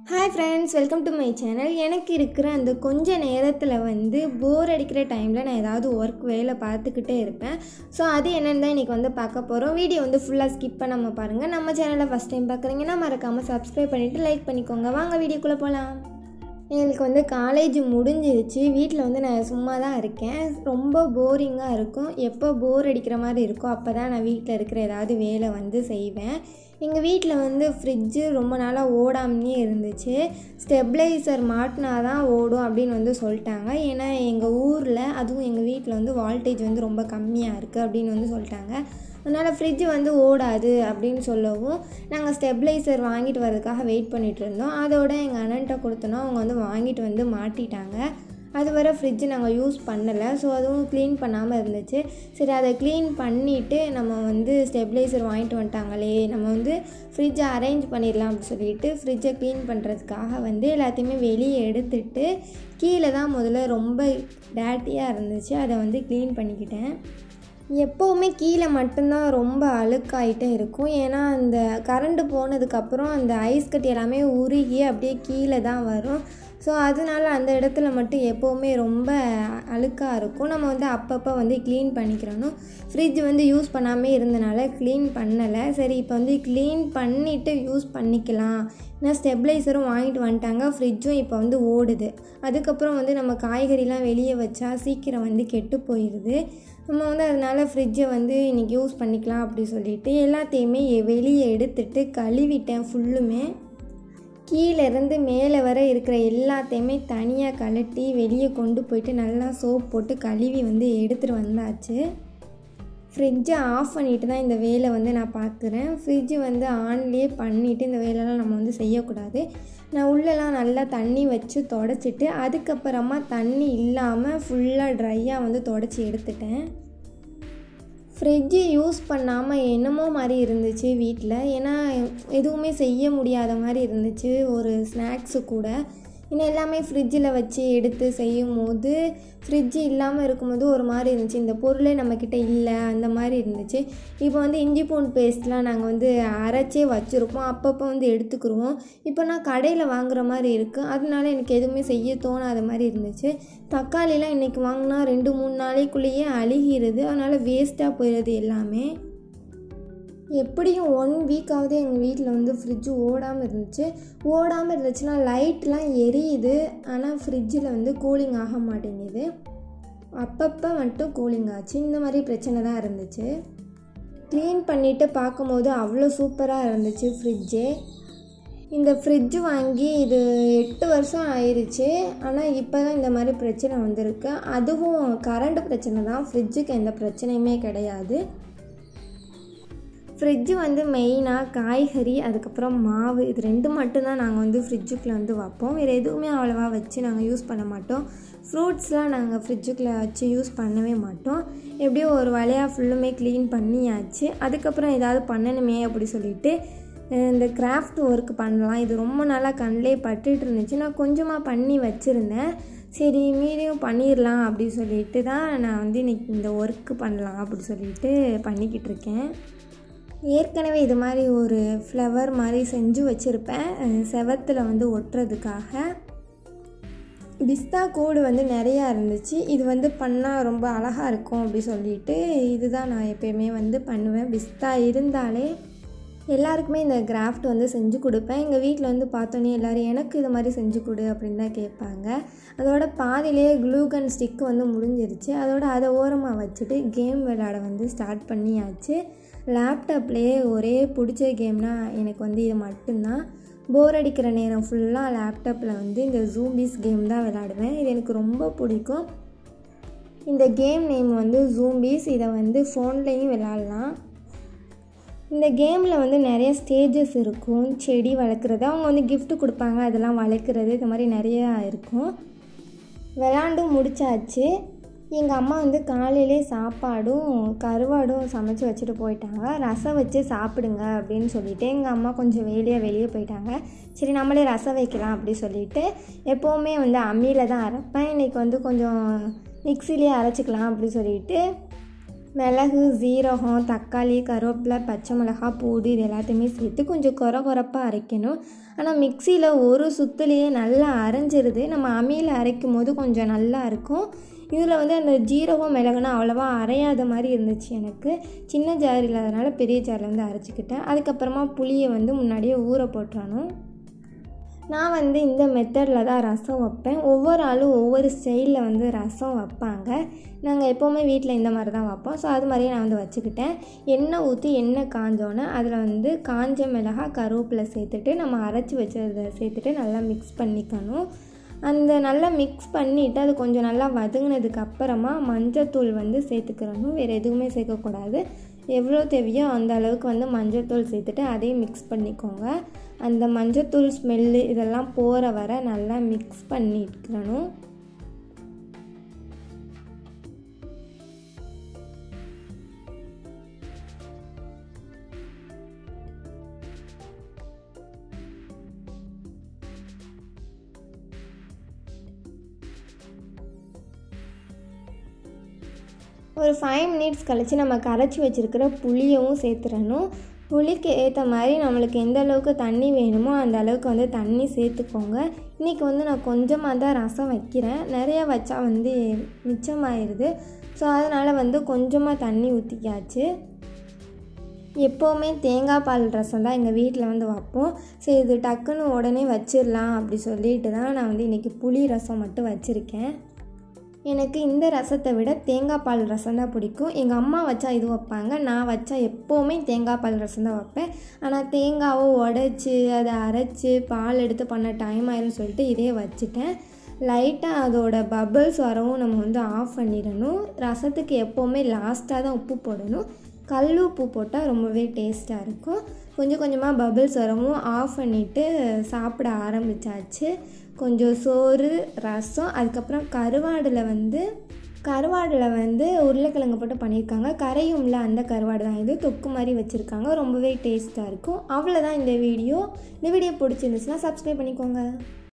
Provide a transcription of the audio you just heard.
hi friends welcome to my channel எனக்கு இருக்கிற அந்த கொஞ்ச நேரத்தில் வந்து போர் அடிக்கிற டைமில் நான் ஏதாவது ஒர்க் வேலை பார்த்துக்கிட்டே இருப்பேன் ஸோ அது என்னென்னு தான் இன்றைக்கி வந்து பார்க்க போகிறோம் வீடியோ வந்து ஃபுல்லாக ஸ்கிப் பண்ணாமல் பாருங்கள் நம்ம சேனலை ஃபஸ்ட் டைம் பார்க்குறீங்கன்னா மறக்காமல் சப்ஸ்கிரைப் பண்ணிவிட்டு லைக் பண்ணிக்கோங்க வாங்க வீடியோக்குள்ளே போகலாம் எங்களுக்கு வந்து காலேஜ் முடிஞ்சிருச்சு வீட்டில் வந்து நான் சும்மா தான் இருக்கேன் ரொம்ப போரிங்காக இருக்கும் எப்போ போர் அடிக்கிற மாதிரி இருக்கோ அப்போ தான் நான் வீட்டில் இருக்கிற ஏதாவது வேலை வந்து செய்வேன் எங்கள் வீட்டில் வந்து ஃப்ரிட்ஜு ரொம்ப நாளாக ஓடாமையே இருந்துச்சு ஸ்டெப்லைசர் மாட்டினா தான் ஓடும் அப்படின்னு வந்து சொல்லிட்டாங்க ஏன்னா எங்கள் ஊரில் அதுவும் எங்கள் வீட்டில் வந்து வால்டேஜ் வந்து ரொம்ப கம்மியாக இருக்குது அப்படின்னு வந்து சொல்லிட்டாங்க அதனால் ஃப்ரிட்ஜ் வந்து ஓடாது அப்படின்னு சொல்லவும் நாங்கள் ஸ்டெப்லைசர் வாங்கிட்டு வரதுக்காக வெயிட் பண்ணிகிட்டு இருந்தோம் அதோட எங்கள் அண்ணன்ட்ட கொடுத்தோன்னா அவங்க வந்து வாங்கிட்டு வந்து மாட்டிட்டாங்க அது வரை ஃப்ரிட்ஜ் நாங்கள் யூஸ் பண்ணலை ஸோ அதுவும் க்ளீன் பண்ணாமல் இருந்துச்சு சரி அதை க்ளீன் பண்ணிவிட்டு நம்ம வந்து ஸ்டெபிளைசர் வாங்கிட்டு வந்துட்டாங்களே நம்ம வந்து ஃப்ரிட்ஜை அரேஞ்ச் பண்ணிடலாம் அப்படின்னு சொல்லிட்டு ஃப்ரிட்ஜை க்ளீன் பண்ணுறதுக்காக வந்து எல்லாத்தையுமே வெளியே எடுத்துட்டு கீழே தான் முதல்ல ரொம்ப டேட்டியாக இருந்துச்சு அதை வந்து க்ளீன் பண்ணிக்கிட்டேன் எப்போவுமே கீழே மட்டும்தான் ரொம்ப அழுக்காயிட்டே இருக்கும் ஏன்னா அந்த கரண்ட்டு போனதுக்கப்புறம் அந்த ஐஸ் கட்டி எல்லாமே உருகி அப்படியே கீழே தான் வரும் ஸோ அதனால அந்த இடத்துல மட்டும் எப்போவுமே ரொம்ப அழுக்காக இருக்கும் நம்ம வந்து அப்பப்போ வந்து க்ளீன் பண்ணிக்கிறணும் ஃப்ரிட்ஜ் வந்து யூஸ் பண்ணாமல் இருந்தனால க்ளீன் பண்ணலை சரி இப்போ வந்து க்ளீன் பண்ணிவிட்டு யூஸ் பண்ணிக்கலாம் ஏன்னா ஸ்டெப்லைசரும் வாங்கிட்டு வந்துட்டாங்க ஃப்ரிட்ஜும் இப்போ வந்து ஓடுது அதுக்கப்புறம் வந்து நம்ம காய்கறிலாம் வெளியே வச்சா சீக்கிரம் வந்து கெட்டு போயிடுது நம்ம வந்து அதனால் ஃப்ரிட்ஜை வந்து இன்றைக்கி யூஸ் பண்ணிக்கலாம் அப்படி சொல்லிட்டு எல்லாத்தையுமே வெளியே எடுத்துட்டு கழுவிட்டேன் ஃபுல்லுமே கீழேருந்து மேலே வர இருக்கிற எல்லாத்தையுமே தனியாக கழட்டி வெளியே கொண்டு போயிட்டு நல்லா சோப் போட்டு கழுவி வந்து எடுத்துகிட்டு வந்தாச்சு ஃப்ரிட்ஜை ஆஃப் பண்ணிட்டு தான் இந்த வேலை வந்து நான் பார்க்குறேன் ஃப்ரிட்ஜு வந்து ஆன்லேயே பண்ணிவிட்டு இந்த வேலைலாம் நம்ம வந்து செய்யக்கூடாது நான் உள்ளெல்லாம் நல்லா தண்ணி வச்சு தொடச்சிட்டு அதுக்கப்புறமா தண்ணி இல்லாமல் ஃபுல்லாக ட்ரையாக வந்து தொடச்சி எடுத்துட்டேன் ஃப்ரிட்ஜு யூஸ் பண்ணாமல் என்னமோ மாதிரி இருந்துச்சு வீட்டில் ஏன்னா எதுவுமே செய்ய முடியாத மாதிரி இருந்துச்சு ஒரு ஸ்நாக்ஸு கூட இன்னும் எல்லாமே ஃப்ரிட்ஜில் வச்சு எடுத்து செய்யும் போது ஃப்ரிட்ஜு இல்லாமல் இருக்கும்போது ஒரு மாதிரி இருந்துச்சு இந்த பொருளே நம்மக்கிட்ட இல்லை அந்த மாதிரி இருந்துச்சு இப்போ வந்து இஞ்சி பூண்டு பேஸ்ட்லாம் நாங்கள் வந்து அரைச்சே வச்சுருப்போம் அப்பப்போ வந்து எடுத்துக்கிருவோம் இப்போ நான் கடையில் வாங்குற மாதிரி இருக்குது அதனால எனக்கு எதுவுமே செய்ய தோணாத மாதிரி இருந்துச்சு தக்காளிலாம் இன்றைக்கி வாங்கினா ரெண்டு மூணு நாளைக்குள்ளேயே அழுகிடுது அதனால் வேஸ்ட்டாக போயிடுது எல்லாமே எப்படியும் ஒன் வீக்காவது எங்கள் வீட்டில் வந்து ஃப்ரிட்ஜு ஓடாமல் இருந்துச்சு ஓடாமல் இருந்துச்சுன்னா லைட்லாம் எரியுது ஆனால் ஃப்ரிட்ஜில் வந்து கூலிங் ஆக மாட்டேங்குது அப்பப்போ மட்டும் கூலிங் ஆச்சு இந்த மாதிரி பிரச்சனை தான் இருந்துச்சு க்ளீன் பண்ணிவிட்டு பார்க்கும்போது அவ்வளோ சூப்பராக இருந்துச்சு ஃப்ரிட்ஜு இந்த ஃப்ரிட்ஜு வாங்கி இது எட்டு வருஷம் ஆயிடுச்சு ஆனால் இப்போ தான் இந்த மாதிரி பிரச்சனை வந்திருக்கு அதுவும் கரண்ட் பிரச்சனை தான் ஃப்ரிட்ஜுக்கு எந்த பிரச்சனையுமே கிடையாது ஃப்ரிட்ஜு வந்து மெயினாக காய்கறி அதுக்கப்புறம் மாவு இது ரெண்டு மட்டும்தான் நாங்கள் வந்து ஃப்ரிட்ஜுக்குள்ளே வந்து வைப்போம் வேறு எதுவுமே அவ்வளோவா வச்சு நாங்கள் யூஸ் பண்ண மாட்டோம் ஃப்ரூட்ஸ்லாம் நாங்கள் ஃப்ரிட்ஜுக்குள்ளே வச்சு யூஸ் பண்ணவே மாட்டோம் எப்படியோ ஒரு வலையாக ஃபுல்லுமே க்ளீன் பண்ணியாச்சு அதுக்கப்புறம் ஏதாவது பண்ணணுமே அப்படி சொல்லிட்டு இந்த கிராஃப்ட் ஒர்க் பண்ணலாம் இது ரொம்ப நாளாக கண்ணிலே பட்டுட்டு இருந்துச்சு நான் கொஞ்சமாக பண்ணி வச்சுருந்தேன் சரி மீதியும் பண்ணிடலாம் அப்படி சொல்லிட்டு தான் நான் வந்து இன்றைக்கி இந்த ஒர்க்கு பண்ணலாம் அப்படி சொல்லிட்டு பண்ணிக்கிட்டு இருக்கேன் ஏற்கனவே இது மாதிரி ஒரு ஃப்ளவர் மாதிரி செஞ்சு வச்சுருப்பேன் செவத்தில் வந்து ஒட்டுறதுக்காக பிஸ்தா கூடு வந்து நிறையா இருந்துச்சு இது வந்து பண்ணால் ரொம்ப அழகாக இருக்கும் அப்படி சொல்லிட்டு இதுதான் நான் எப்பயுமே வந்து பண்ணுவேன் பிஸ்தா இருந்தாலே எல்லாருக்குமே இந்த கிராஃப்ட் வந்து செஞ்சு கொடுப்பேன் எங்கள் வீட்டில் வந்து பார்த்தோன்னே எல்லோரும் எனக்கு இது மாதிரி செஞ்சு கொடு அப்படின்னு தான் கேட்பாங்க அதோட பாதியிலே க்ளூகன் ஸ்டிக்கு வந்து முடிஞ்சிருச்சு அதோட அதை ஓரமாக வச்சுட்டு கேம் விளையாட வந்து ஸ்டார்ட் பண்ணியாச்சு லேப்டாப்லேயே ஒரே பிடிச்ச கேம்னா எனக்கு வந்து இது மட்டும்தான் போர் அடிக்கிற நேரம் ஃபுல்லாக லேப்டாப்பில் வந்து இந்த ஜூம்பிஸ் கேம் தான் விளையாடுவேன் இது எனக்கு ரொம்ப பிடிக்கும் இந்த கேம் நேம் வந்து ஜூம்பிஸ் இதை வந்து ஃபோன்லேயும் விளாட்லாம் இந்த கேமில் வந்து நிறைய ஸ்டேஜஸ் இருக்கும் செடி வளர்க்குறது அவங்க வந்து gift கொடுப்பாங்க அதெல்லாம் வளர்க்குறது இந்த மாதிரி நிறையா இருக்கும் விளாண்டும் முடிச்சாச்சு எங்கள் அம்மா வந்து காலையிலே சாப்பாடும் கருவாடும் சமைச்சு வச்சுட்டு போயிட்டாங்க ரசம் வச்சு சாப்பிடுங்க அப்படின்னு சொல்லிட்டு எங்கள் அம்மா கொஞ்சம் வேலையாக வெளியே போயிட்டாங்க சரி நம்மளே ரசம் வைக்கலாம் அப்படி சொல்லிட்டு எப்போவுமே வந்து அம்மியில் தான் அரைப்பேன் இன்றைக்கி வந்து கொஞ்சம் மிக்சிலே அரைச்சிக்கலாம் அப்படி சொல்லிட்டு மிளகு சீரகம் தக்காளி கருவேப்பிலை பச்சை மிளகா பூடு இது எல்லாத்தையுமே சேர்த்து கொஞ்சம் குறை குறைப்பாக அரைக்கணும் ஆனால் மிக்சியில் ஒரு சுத்துலேயே நல்லா அரைஞ்சிருது நம்ம அம்மியில் அரைக்கும் போது கொஞ்சம் நல்லா இருக்கும் இதில் வந்து அந்த ஜீரகம் மிளகுனா அவ்வளோவா அரையாத மாதிரி இருந்துச்சு எனக்கு சின்ன ஜார் இல்லாதனால பெரிய ஜாரில் வந்து அரைச்சிக்கிட்டேன் அதுக்கப்புறமா புளியை வந்து முன்னாடியே ஊற போட்டுறணும் நான் வந்து இந்த மெத்தடில் தான் ரசம் வைப்பேன் ஒவ்வொரு ஆளும் ஒவ்வொரு ஸ்டைலில் வந்து ரசம் வைப்பாங்க நாங்கள் எப்போவுமே வீட்டில் இந்த மாதிரி தான் வைப்போம் ஸோ அது மாதிரியே நான் வந்து வச்சுக்கிட்டேன் எண்ணெய் ஊற்றி எண்ணெய் காஞ்சோன்னே அதில் வந்து காஞ்ச மிளகாய் கருவேப்பிலை சேர்த்துட்டு நம்ம அரைச்சி வச்சதை சேர்த்துட்டு நல்லா மிக்ஸ் பண்ணிக்கணும் அந்த நல்லா மிக்ஸ் பண்ணிவிட்டு அது கொஞ்சம் நல்லா வதங்கினதுக்கு அப்புறமா மஞ்சத்தூள் வந்து சேர்த்துக்கிறணும் வேறு எதுவுமே சேர்க்கக்கூடாது எவ்வளோ தேவையோ அந்த அளவுக்கு வந்து மஞ்சத்தூள் சேர்த்துட்டு அதையும் மிக்ஸ் பண்ணிக்கோங்க அந்த மஞ்சத்தூள் ஸ்மெல்லு இதெல்லாம் போகிற வர நல்லா மிக்ஸ் பண்ணிக்கணும் ஒரு ஃபைவ் மினிட்ஸ் கழித்து நம்ம கரைச்சி வச்சுருக்கிற புளியவும் சேர்த்துடணும் புளிக்கு ஏற்ற மாதிரி நம்மளுக்கு எந்த அளவுக்கு தண்ணி வேணுமோ அந்த அளவுக்கு வந்து தண்ணி சேர்த்துக்கோங்க இன்றைக்கி வந்து நான் கொஞ்சமாக தான் ரசம் வைக்கிறேன் நிறையா வச்சா வந்து மிச்சமாயிருது ஸோ அதனால் வந்து கொஞ்சமாக தண்ணி ஊற்றிக்காச்சு எப்போவுமே தேங்காய் பால் ரசம் தான் எங்கள் வீட்டில் வந்து வைப்போம் சரி இது டக்குன்னு உடனே வச்சிடலாம் அப்படி சொல்லிட்டு தான் நான் வந்து இன்றைக்கி புளி ரசம் மட்டும் வச்சுருக்கேன் எனக்கு இந்த ரசத்தை விட தேங்காய் பால் ரசம் தான் பிடிக்கும் எங்கள் அம்மா வச்சா இது வைப்பாங்க நான் வச்சா எப்போவுமே தேங்காய் பால் ரசம் தான் வைப்பேன் ஆனால் தேங்காவை உடச்சி அதை அரைச்சி பால் எடுத்து பண்ண டைம் ஆயிரும் சொல்லிட்டு இதே வச்சுட்டேன் லைட்டாக அதோட பபிள்ஸ் வரவும் நம்ம வந்து ஆஃப் பண்ணிடணும் ரசத்துக்கு எப்போவுமே லாஸ்ட்டாக தான் உப்பு போடணும் கல் உப்பு போட்டால் ரொம்பவே டேஸ்ட்டாக இருக்கும் கொஞ்சம் கொஞ்சமாக பபிள்ஸ் வரவும் ஆஃப் பண்ணிவிட்டு சாப்பிட ஆரம்பித்தாச்சு கொஞ்சம் சோறு ரசம் அதுக்கப்புறம் கருவாடில் வந்து கருவாடில் வந்து உருளைக்கிழங்கு போட்டு பண்ணியிருக்காங்க கரையும்ல அந்த கருவாடு தான் இது தொக்கு மாதிரி வச்சுருக்காங்க ரொம்பவே டேஸ்ட்டாக இருக்கும் அவ்வளோதான் இந்த வீடியோ இந்த வீடியோ பிடிச்சிருந்துச்சுன்னா சப்ஸ்கிரைப் பண்ணிக்கோங்க